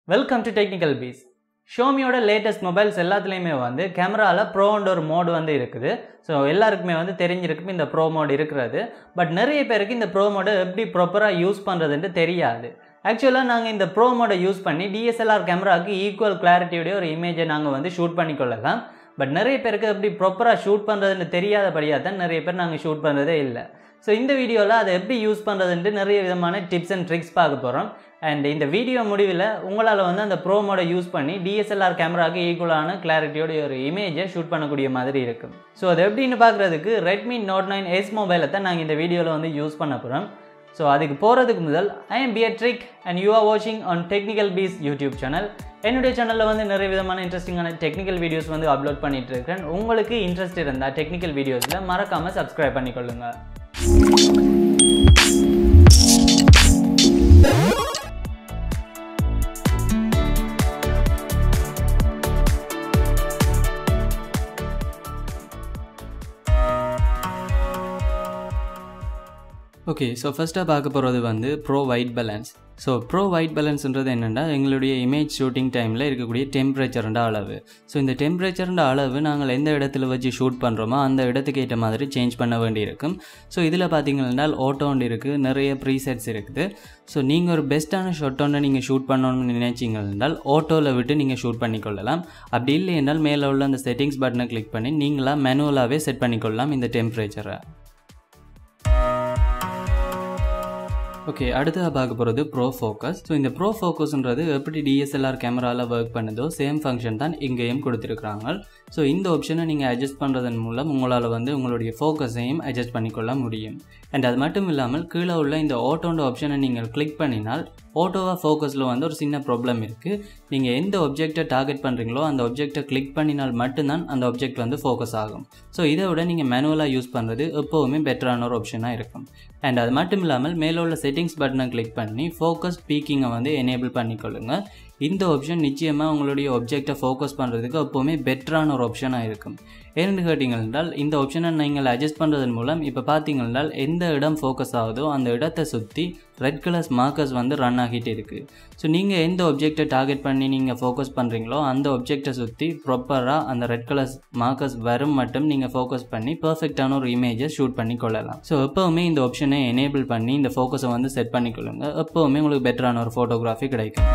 welcome to Technical Peace ஷோமியோட latest mobiles எல்லாத்துலேயுமே வந்து கேமராவில் ப்ரோன்ற ஒரு மோடு வந்து இருக்குது ஸோ எல்லாருக்குமே வந்து தெரிஞ்சிருக்கும் இந்த ப்ரோ மோடு இருக்கிறது பட் நிறைய பேருக்கு இந்த ப்ரோ மோடை எப்படி ப்ராப்பராக யூஸ் பண்ணுறதுன்ட்டு தெரியாது ஆக்சுவலாக நாங்கள் இந்த ப்ரோ மோடை யூஸ் பண்ணி டிஎஸ்எல்ஆர் கேமராவுக்கு ஈக்குவல் கிளாரிட்டியோடைய ஒரு இமேஜை நாங்கள் வந்து ஷூட் பண்ணிக்கொள்ளலாம் பட் நிறைய பேருக்கு எப்படி ப்ராப்பராக ஷூட் பண்ணுறதுன்னு தெரியாதபடியாக தான் நிறைய பேர் நாங்கள் ஷூட் பண்ணுறதே இல்லை ஸோ இந்த வீடியோவில் அதை எப்படி யூஸ் பண்ணுறதுன்ட்டு நிறைய விதமான டிப்ஸ் அண்ட் ட்ரிக்ஸ் பார்க்க போகிறோம் அண்ட் இந்த வீடியோ முடிவில் உங்களால் வந்து அந்த ப்ரோ மோடை யூஸ் பண்ணி டிஎஸ்எல்ஆர் கேமராவுக்கு ஈக்குவலான கிளாரிட்டியோட ஒரு இமேஜை ஷூட் பண்ணக்கூடிய மாதிரி இருக்கும் ஸோ அது எப்படின்னு பார்க்குறதுக்கு ரெட்மி நோட் நைன் எஸ் மொபைலை தான் நாங்கள் இந்த வீடியோவில் வந்து யூஸ் பண்ண போகிறோம் ஸோ அதுக்கு போகிறதுக்கு முதல் I am Patrick and you are வாட்சிங் on Technical Peace YouTube channel என்னுடைய சேனலில் வந்து நிறைய விதமான இன்ட்ரெஸ்டிங்கான டெக்னிக்கல் வீடியோஸ் வந்து அப்லோட் பண்ணிட்டு இருக்கேன் உங்களுக்கு இன்ட்ரெஸ்ட் இருந்தால் டெக்னிக்கல் வீடியோஸில் மறக்காமல் சப்ஸ்கிரைப் பண்ணிக்கொள்ளுங்கள் ஓகே ஸோ ஃபஸ்ட்டாக பார்க்க போகிறது வந்து pro white balance so pro white பேலன்ஸ்ன்றது என்னென்னா எங்களுடைய இமேஜ் ஷூட்டிங் டைமில் இருக்கக்கூடிய டெம்பரேச்சர்ன்ற அளவு ஸோ இந்த டெம்பரேச்சர்ன்ற அளவு நாங்கள் எந்த இடத்துல வச்சு ஷூட் பண்ணுறோமோ அந்த இடத்துக்கு ஏற்ற மாதிரி சேஞ்ச் பண்ண வேண்டியிருக்கும் ஸோ இதில் பார்த்தீங்கன்னா ஆட்டோண்ட் இருக்குது நிறைய ப்ரீசெட்ஸ் இருக்குது ஸோ நீங்கள் ஒரு பெஸ்ட்டான ஷொட்டோண்டை நீங்கள் ஷூட் பண்ணணும்னு நினைச்சிங்க என்றால் ஆட்டோவில் விட்டு நீங்கள் ஷூட் பண்ணிக்கொள்ளலாம் அப்படி இல்லை என்றால் மேலே உள்ள அந்த செட்டிங்ஸ் பட்டனை கிளிக் பண்ணி நீங்களாக மேனுவலாகவே செட் பண்ணிக்கொள்ளலாம் இந்த டெம்பரேச்சரை ஓகே அடுத்ததாக பார்க்க போகிறது ப்ரோ ஃபோக்கஸ் ஸோ இந்த ப்ரோ ஃபோக்கஸ்ன்றது எப்படி டிஎஸ்எல்ஆர் கேமராவில் ஒர்க் பண்ணுதோ சேம் ஃபங்க்ஷன் தான் இங்கேயும் கொடுத்துருக்குறாங்க ஸோ இந்த ஆப்ஷனை நீங்கள் அட்ஜஸ்ட் பண்ணுறதன் மூலம் உங்களால் வந்து உங்களுடைய ஃபோக்கஸையும் அட்ஜஸ்ட் பண்ணிக்கொள்ள முடியும் அண்ட் அது மட்டும் இல்லாமல் கீழே உள்ள இந்த ஆட்டோன்ற ஆப்ஷனை நீங்கள் கிளிக் பண்ணினால் ஆட்டோவாக ஃபோக்கஸில் வந்து ஒரு சின்ன ப்ராப்ளம் இருக்குது நீங்கள் எந்த ஒப்ஜெக்டை டார்கெட் பண்ணுறீங்களோ அந்த ஒப்ஜெக்டை கிளிக் பண்ணினால் மட்டும்தான் அந்த ஒப்ஜெக்ட் வந்து ஃபோக்கஸ் ஆகும் ஸோ இதை விட நீங்கள் மேனுவலாக யூஸ் பண்ணுறது எப்போவுமே பெட்டரான ஒரு ஆப்ஷனாக இருக்கும் அண்ட் அது மட்டும் இல்லாமல் மேலே உள்ள செட்டிங்ஸ் பட்டனை கிளிக் பண்ணி ஃபோக்கஸ் பீக்கிங்கை வந்து எனேபிள் பண்ணிக்கொள்ளுங்கள் இந்த ஆப்ஷன் நிச்சயமாக உங்களுடைய ஒப்ஜெக்டை ஃபோக்கஸ் பண்ணுறதுக்கு எப்போவுமே பெட்டரான ஒரு ஆப்ஷனாக இருக்கும் ஏன்னு கேட்டிங்க என்றால் இந்த ஆப்ஷனை நீங்கள் அட்ஜஸ்ட் பண்ணுறதன் மூலம் இப்போ பார்த்தீங்க என்றால் எந்த இடம் ஃபோக்கஸ் ஆகுதோ அந்த இடத்தை சுற்றி ரெட் கலர்ஸ் மார்க்கர்ஸ் வந்து ரன் ஆகிட்டு இருக்குது ஸோ நீங்கள் எந்த ஒப்ஜெக்டை டார்கெட் பண்ணி நீங்கள் ஃபோக்கஸ் பண்ணுறீங்களோ அந்த ஒப்ஜெக்டை சுற்றி ப்ராப்பராக அந்த ரெட் கலர்ஸ் மார்க்கர்ஸ் வரும் மட்டும் நீங்கள் ஃபோக்கஸ் பண்ணி பர்ஃபெக்டான ஒரு இமேஜை ஷூட் பண்ணி கொள்ளலாம் ஸோ எப்போவுமே இந்த ஆப்ஷனை எனேபிள் பண்ணி இந்த ஃபோக்கஸை வந்து செட் பண்ணிக்கொள்ளுங்க எப்போவுமே உங்களுக்கு பெட்டரான ஒரு ஃபோட்டோகிராஃபி கிடைக்கும்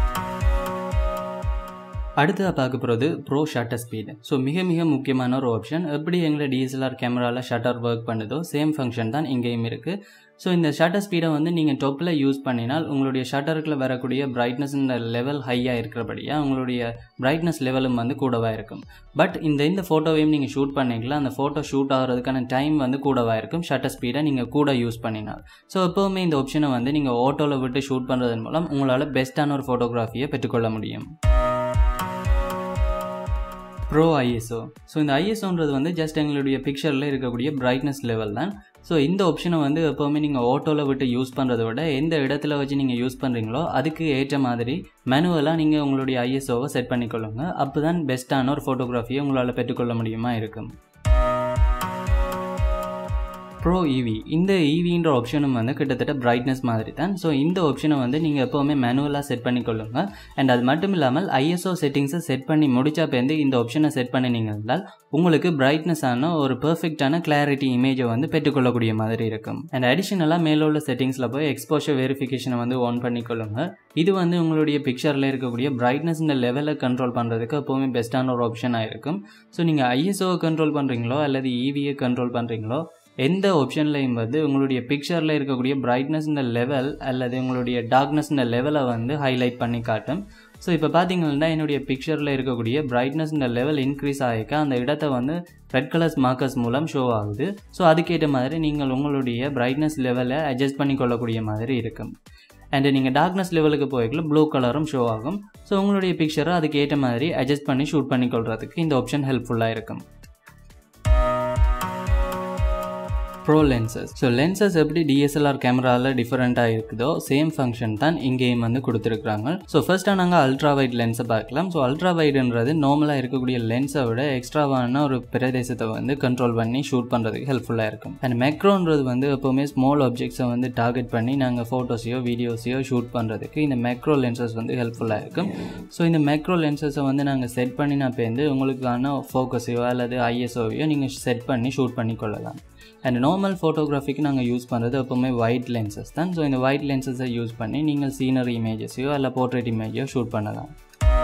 அடுத்ததாக பார்க்க போகிறது ப்ரோ ஷட்டர் ஸ்பீடு ஸோ மிக மிக முக்கியமான ஒரு ஆப்ஷன் எப்படி எங்களை டிஎஸ்எல்ஆர் கேமராவில் ஷட்டர் ஒர்க் பண்ணுதோ சேம் ஃபங்க்ஷன் தான் இங்கேயும் இருக்குது ஸோ இந்த ஷட்டர் ஸ்பீடை வந்து நீங்கள் டொப்பில் யூஸ் பண்ணினால் உங்களுடைய ஷட்டருக்குள்ள வரக்கூடிய பிரைட்னஸ் இந்த லெவல் ஹையாக இருக்கிறபடியாக உங்களுடைய பிரைட்னஸ் லெவலும் வந்து கூடவாக இருக்கும் பட் இந்த இந்த ஃபோட்டோவையும் நீங்கள் ஷூட் பண்ணிக்கலாம் அந்த ஃபோட்டோ ஷூட் ஆகிறதுக்கான டைம் வந்து கூடவாக இருக்கும் ஷட்டர் ஸ்பீடை நீங்கள் கூட யூஸ் பண்ணினால் ஸோ எப்போவுமே இந்த ஆப்ஷனை வந்து நீங்கள் ஆட்டோவில் விட்டு ஷூட் பண்ணுறதன் மூலம் உங்களால் பெஸ்ட்டான ஒரு ஃபோட்டோகிராஃபியை பெற்றுக்கொள்ள முடியும் ப்ரோ ஐஎஸ்ஓ ஸோ இந்த ஐஎஸ்ஓன்றது வந்து ஜஸ்ட் எங்களுடைய பிக்சரில் இருக்கக்கூடிய பிரைட்னஸ் லெவல் தான் ஸோ இந்த ஆப்ஷனை வந்து எப்போவுமே நீங்கள் ஆட்டோவில் விட்டு யூஸ் பண்ணுறதை விட எந்த இடத்துல வச்சு நீங்கள் யூஸ் பண்ணுறீங்களோ அதுக்கு ஏற்ற மாதிரி மேனுவலாக நீங்கள் உங்களுடைய ஐஎஸ்ஓவை செட் பண்ணிக்கொள்ளுங்க அப்போ தான் பெஸ்ட்டான ஒரு ஃபோட்டோகிராஃபியை உங்களால் பெற்றுக்கொள்ள முடியுமா இருக்கும் ப்ரோ இவி இந்த இவின்ற ஆப்ஷனும் வந்து கிட்டத்தட்ட பிரைட்னஸ் மாதிரி தான் ஸோ இந்த ஆப்ஷனை வந்து நீங்கள் எப்போவுமே மேனுவலாக செட் பண்ணிக்கொள்ளுங்க அண்ட் அது மட்டும் இல்லாமல் ஐஎஸ்ஓ செட்டிங்ஸை செட் பண்ணி முடிச்சா பேருந்து இந்த ஆப்ஷனை செட் பண்ணினீங்க இருந்தால் உங்களுக்கு பிரைட்னஸான ஒரு பெர்ஃபெக்டான கிளாரிட்டி இமேஜை வந்து பெற்றுக்கொள்ளக்கூடிய மாதிரி இருக்கும் அண்ட் அடிஷனலாக மேலே உள்ள செட்டிங்ஸில் போய் எக்ஸ்போஷர் வெரிஃபிகேஷனை வந்து ஆன் பண்ணிக்கொள்ளுங்க இது வந்து உங்களுடைய பிக்சரில் இருக்கக்கூடிய பிரைட்னஸ் இந்த லெவலை கண்ட்ரோல் பண்ணுறதுக்கு எப்போவுமே பெஸ்ட்டான ஒரு ஆப்ஷனாக இருக்கும் ஸோ நீங்கள் ஐஎஸ்ஓவை கண்ட்ரோல் பண்ணுறீங்களோ அல்லது இவியை கண்ட்ரோல் பண்ணுறீங்களோ எந்த ஆப்ஷன்லையும் வந்து உங்களுடைய பிக்சரில் இருக்கக்கூடிய பிரைட்னஸ் இந்த லெவல் அல்லது உங்களுடைய டார்க்னஸ் இந்த லெவலை வந்து ஹைலைட் பண்ணி காட்டும் ஸோ இப்போ பார்த்தீங்கன்னா என்னுடைய பிக்சரில் இருக்கக்கூடிய பிரைட்னஸ் இந்த லெவல் இன்க்ரீஸ் ஆகிக்க அந்த இடத்த வந்து ரெட் கலர்ஸ் மார்க்கர்ஸ் மூலம் ஷோ ஆகுது ஸோ அதுக்கேற்ற மாதிரி நீங்கள் உங்களுடைய பிரைட்னஸ் லெவலை அட்ஜஸ்ட் பண்ணி கொள்ளக்கூடிய மாதிரி இருக்கும் அண்டு நீங்கள் டார்க்னஸ் லெவலுக்கு போய்க்கல ப்ளூ கலரும் ஷோ ஆகும் ஸோ உங்களுடைய பிக்சரை அதுக்கு ஏற்ற மாதிரி அட்ஜஸ்ட் பண்ணி ஷூட் பண்ணி கொள்றதுக்கு இந்த ஆப்ஷன் ஹெல்ப்ஃபுல்லாக இருக்கும் ப்ரோ லென்சஸ் ஸோ லென்சஸ் எப்படி டிஎஸ்எல்ஆர் கேமராவில் டிஃப்ரெண்ட்டாக இருக்குதோ சேம் ஃபங்க்ஷன் தான் இங்கேயும் வந்து கொடுத்துருக்குறாங்க ஸோ ஃபர்ஸ்ட்டாக நாங்கள் அல்ட்ரா வைட் லென்ஸை பார்க்கலாம் ஸோ அல்ட்ரா வைடுன்றது நார்மலாக இருக்கக்கூடிய லென்ஸை விட எக்ஸ்ட்ராவான ஒரு பிரதேசத்தை வந்து கண்ட்ரோல் பண்ணி ஷூட் பண்ணுறதுக்கு ஹெல்ப்ஃபுல்லாக இருக்கும் அண்ட் மெக்ரோன்றது வந்து எப்போவுமே ஸ்மால் ஆப்ஜெக்ட்ஸை வந்து டார்கெட் பண்ணி நாங்கள் ஃபோட்டோஸையோ வீடியோஸையோ ஷூட் பண்ணுறதுக்கு இந்த மெக்ரோ லென்சஸ் வந்து ஹெல்ப்ஃபுல்லாக இருக்கும் ஸோ இந்த மெக்ரோ லென்சஸை வந்து நாங்கள் செட் பண்ணி நான் பேருந்து உங்களுக்கான ஃபோக்கஸையோ அல்லது ஐஎஸ்ஓவையோ நீங்கள் செட் பண்ணி ஷூட் பண்ணி கொள்ளலாம் அண்ட் நார்மல் ஃபோட்டோகிராஃபிக்கு நாங்கள் யூஸ் பண்ணுறது எப்போவுமே ஒயிட் லென்சஸ் தான் ஸோ இந்த ஒயிட் லென்சஸை யூஸ் பண்ணி நீங்கள் சீனரி இமேஜஸையோ இல்லை போர்ட்ரேட் இமேஜையோ ஷூட் பண்ணலாம்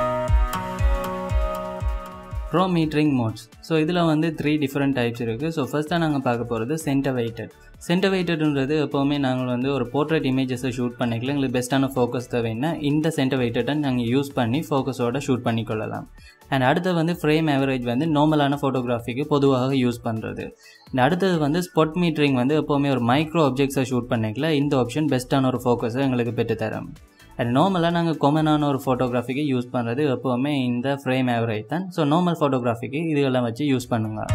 ப்ரோ மீட்டரிங் மோட்ஸ் ஸோ இதில் வந்து த்ரீ டிஃப்ரெண்ட் டைப்ஸ் இருக்குது ஸோ ஃபஸ்ட்டாக நாங்கள் பார்க்க போகிறது சென்டர் வெயிட்டட் சென்டர் வெயிட்டட்ன்றது எப்போவுமே நாங்கள் வந்து ஒரு போர்ட்ரேட் இமேஜஸை ஷூட் பண்ணிக்கலாம் எங்களுக்கு பெஸ்ட்டான ஃபோக்கஸ் தேவைன்னா இந்த சென்டர் வெயிட்டடை நாங்கள் யூஸ் பண்ணி ஃபோக்கஸோட ஷூட் பண்ணிக்கொள்ளலாம் அண்ட் அடுத்தது வந்து ஃப்ரேம் ஆவரேஜ் வந்து நார்மலான ஃபோட்டோகிராஃபிக்கு பொதுவாக யூஸ் பண்ணுறது அண்ட் அடுத்தது வந்து ஸ்பாட் மீட்டரிங் வந்து எப்போவுமே ஒரு மைக்ரோ ஆப்ஜெக்ட்ஸை ஷூட் பண்ணிக்கல இந்த ஆப்ஷன் பெஸ்ட்டான ஒரு ஃபோக்கஸை எங்களுக்கு பெற்றுத்தரும் அண்ட் நார்மலாக நாங்கள் காமனான ஒரு ஃபோட்டோகிராஃபிக்கு யூஸ் பண்ணுறது எப்போவுமே இந்த ஃப்ரேம் ஆவரேஜ் தான் ஸோ நார்மல் ஃபோட்டோகிராஃபிக்கு இதுகெல்லாம் வச்சு யூஸ் பண்ணுங்கள்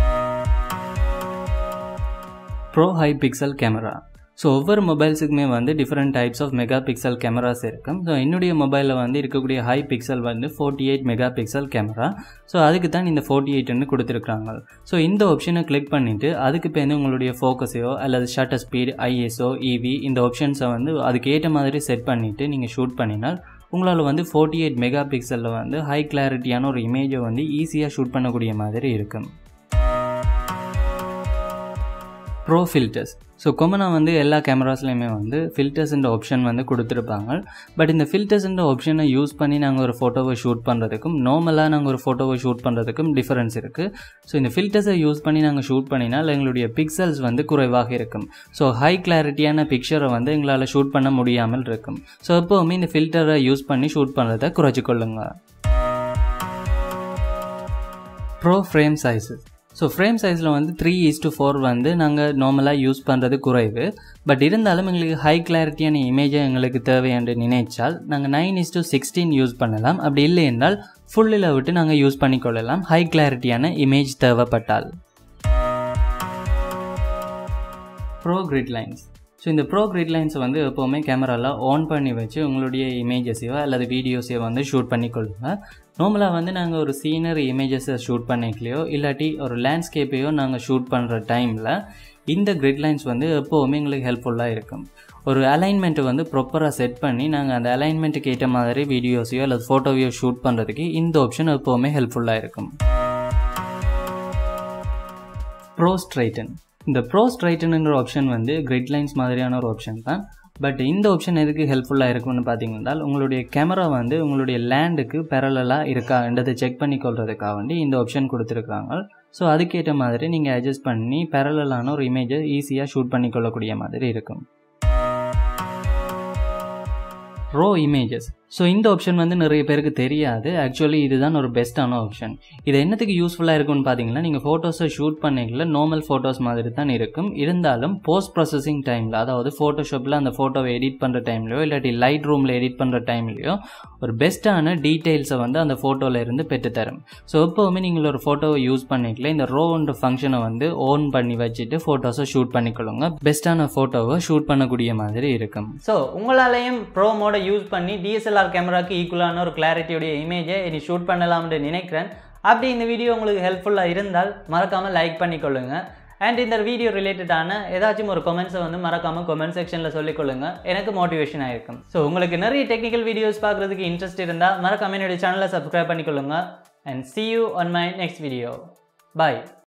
pro high pixel camera so ஒவ்வொரு மொபைல்ஸுக்குமே வந்து different types of megapixel cameras இருக்கும் ஸோ என்னுடைய மொபைலில் வந்து இருக்கக்கூடிய ஹை பிக்சல் வந்து forty eight megapixel camera so அதுக்கு தான் இந்த ஃபோர்ட்டி எயிட்னு கொடுத்துருக்காங்க ஸோ இந்த ஆப்ஷனை கிளிக் பண்ணிவிட்டு அதுக்கு பேருந்து உங்களுடைய ஃபோக்கஸையோ அல்லது ஷட்டர் ஸ்பீட் ஐஎஸ்ஓ இவி இந்த ஆப்ஷன்ஸை வந்து அதுக்கு ஏற்ற மாதிரி செட் பண்ணிவிட்டு நீங்கள் ஷூட் பண்ணினால் உங்களால் வந்து ஃபோர்ட்டி எயிட் மெகா பிக்சலில் வந்து ஹை கிளாரிட்டியான ஒரு இமேஜை வந்து ஈஸியாக ஷூட் பண்ணக்கூடிய மாதிரி இருக்கும் ப்ரோ ஃபில்டர்ஸ் ஸோ கொமனாக வந்து எல்லா கேமராஸ்லையுமே வந்து ஃபில்டர்ஸ்ன்ற ஆப்ஷன் வந்து கொடுத்துருப்பாங்க பட் இந்த ஃபில்டர்ஸ்ன்ற ஆப்ஷனை யூஸ் பண்ணி நாங்கள் ஒரு ஃபோட்டோவை ஷூட் பண்ணுறதுக்கும் நார்மலாக நாங்கள் ஒரு ஃபோட்டோவை ஷூட் பண்ணுறதுக்கும் டிஃபரன்ஸ் இருக்குது ஸோ இந்த ஃபில்டர்ஸை யூஸ் பண்ணி நாங்கள் ஷூட் பண்ணினால் எங்களுடைய பிக்சல்ஸ் வந்து குறைவாக இருக்கும் ஸோ ஹை கிளாரிட்டியான பிக்சரை வந்து எங்களால் ஷூட் பண்ண முடியாமல் இருக்கும் ஸோ எப்போவுமே இந்த ஃபில்டரை யூஸ் பண்ணி ஷூட் பண்ணுறதை குறைச்சிக்கொள்ளுங்க pro frame sizes so frame சைஸில் வந்து த்ரீ ஈஸ் டு ஃபோர் வந்து நாங்கள் நார்மலாக யூஸ் பண்ணுறது குறைவு பட் இருந்தாலும் எங்களுக்கு ஹை கிளாரிட்டியான இமேஜை எங்களுக்கு தேவை என்று நினைச்சால் நாங்கள் nine is to sixteen use பண்ணலாம் அப்படி இல்லை என்றால் ஃபுல்லில் விட்டு நாங்கள் யூஸ் பண்ணிக்கொள்ளலாம் ஹை கிளாரிட்டியான இமேஜ் தேவைப்பட்டால் ப்ரோ கிரிட் லைன்ஸ் ஸோ இந்த ப்ரோ கிரிட் லைன்ஸை வந்து எப்போவுமே கேமராவில் ஆன் பண்ணி வச்சு உங்களுடைய இமேஜஸையோ அல்லது வீடியோஸையோ வந்து ஷூட் பண்ணிக்கொள்ளுங்க நார்மலாக வந்து நாங்கள் ஒரு சீனரி இமேஜஸை ஷூட் பண்ணிக்கலையோ இல்லாட்டி ஒரு லேண்ட்ஸ்கேப்பையோ நாங்கள் ஷூட் பண்ணுற டைமில் இந்த கிரிட் லைன்ஸ் வந்து எப்போவுமே எங்களுக்கு ஹெல்ப்ஃபுல்லாக இருக்கும் ஒரு அலைன்மெண்ட்டை வந்து ப்ராப்பராக செட் பண்ணி நாங்கள் அந்த அலைன்மெண்ட்டுக்கு ஏற்ற மாதிரி வீடியோஸையோ அல்லது ஃபோட்டோவையோ ஷூட் பண்ணுறதுக்கு இந்த ஆப்ஷன் எப்போவுமே ஹெல்ப்ஃபுல்லாக இருக்கும் ப்ரோ ஸ்ட்ரைட்டன் இந்த ப்ரோ ஸ்ட்ரைட்டனுங்கிற ஆப்ஷன் வந்து கிரிட் லைன்ஸ் மாதிரியான ஒரு ஆப்ஷன் தான் பட் இந்த ஆப்ஷன் எதுக்கு ஹெல்ப்ஃபுல்லாக இருக்கும்னு பார்த்தீங்கன்னா உங்களுடைய கேமரா வந்து உங்களுடைய லேண்டுக்கு பேரலாக இருக்கான்றதை செக் பண்ணி கொள்றதுக்காக வேண்டி இந்த ஆப்ஷன் கொடுத்துருக்காங்க ஸோ அதுக்கேற்ற மாதிரி நீங்கள் அட்ஜஸ்ட் பண்ணி பேரலான ஒரு இமேஜை ஈஸியாக ஷூட் பண்ணி கொள்ளக்கூடிய மாதிரி இருக்கும் ரோ இமேஜஸ் ஸோ இந்த ஆப்ஷன் வந்து நிறைய பேருக்கு தெரியாது ஆக்சுவலி இதுதான் ஒரு பெஸ்ட்டான ஆப்ஷன் இது என்னத்துக்கு யூஸ்ஃபுல்லாக இருக்கும்னு பார்த்தீங்கன்னா நீங்கள் ஃபோட்டோஸை ஷூட் பண்ணிக்கல நார்மல் ஃபோட்டோஸ் மாதிரி தான் இருக்கும் இருந்தாலும் போஸ்ட் ப்ராசஸிங் டைமில் அதாவது ஃபோட்டோஷாப்பில் அந்த ஃபோட்டோவை எடிட் பண்ணுற டைம்லையோ இல்லாட்டி லைட் ரூமில் எடிட் பண்ணுற டைம்லையோ ஒரு பெஸ்ட்டான டீட்டெயில்ஸை வந்து அந்த ஃபோட்டோவில் இருந்து பெற்றுத்தரும் ஸோ எப்போவுமே நீங்கள் ஒரு ஃபோட்டோவை யூஸ் பண்ணிக்கல இந்த ரோன்ற ஃபங்க்ஷனை வந்து ஓன் பண்ணி வச்சுட்டு ஃபோட்டோஸை ஷூட் பண்ணிக்கொள்ளுங்க பெஸ்ட்டான ஃபோட்டோவை ஷூட் பண்ணக்கூடிய மாதிரி இருக்கும் ஸோ உங்களாலையும் ப்ரோ மோட யூஸ் பண்ணி டிஎஸ்எல்ஆர் கேமராக்கு ஈக்குவலான ஒரு கிளாரிட்டியுடைய இமேஜை இனி ஷூட் பண்ணலாம்னு நினைக்கிறேன் அப்படி இந்த வீடியோ உங்களுக்கு ஹெல்ப்ஃபுல்லாக இருந்தால் மறக்காமல் லைக் பண்ணிக்கொள்ளுங்க அண்ட் இந்த வீடியோ ரிலேட்டடான ஏதாச்சும் ஒரு கமெண்ட்ஸை வந்து மறக்காமல் கமெண்ட் செக்ஷனில் சொல்லிக்கொள்ளுங்க எனக்கு மோட்டிவேஷன் ஆயிருக்கும் ஸோ உங்களுக்கு நிறைய டெக்னிக்கல் வீடியோஸ் பார்க்குறதுக்கு இன்ட்ரெஸ்ட் இருந்தால் மறக்காம என்னுடைய சேனலை சப்ஸ்கிரைப் பண்ணிக்கொள்ளுங்க and see you on my next video bye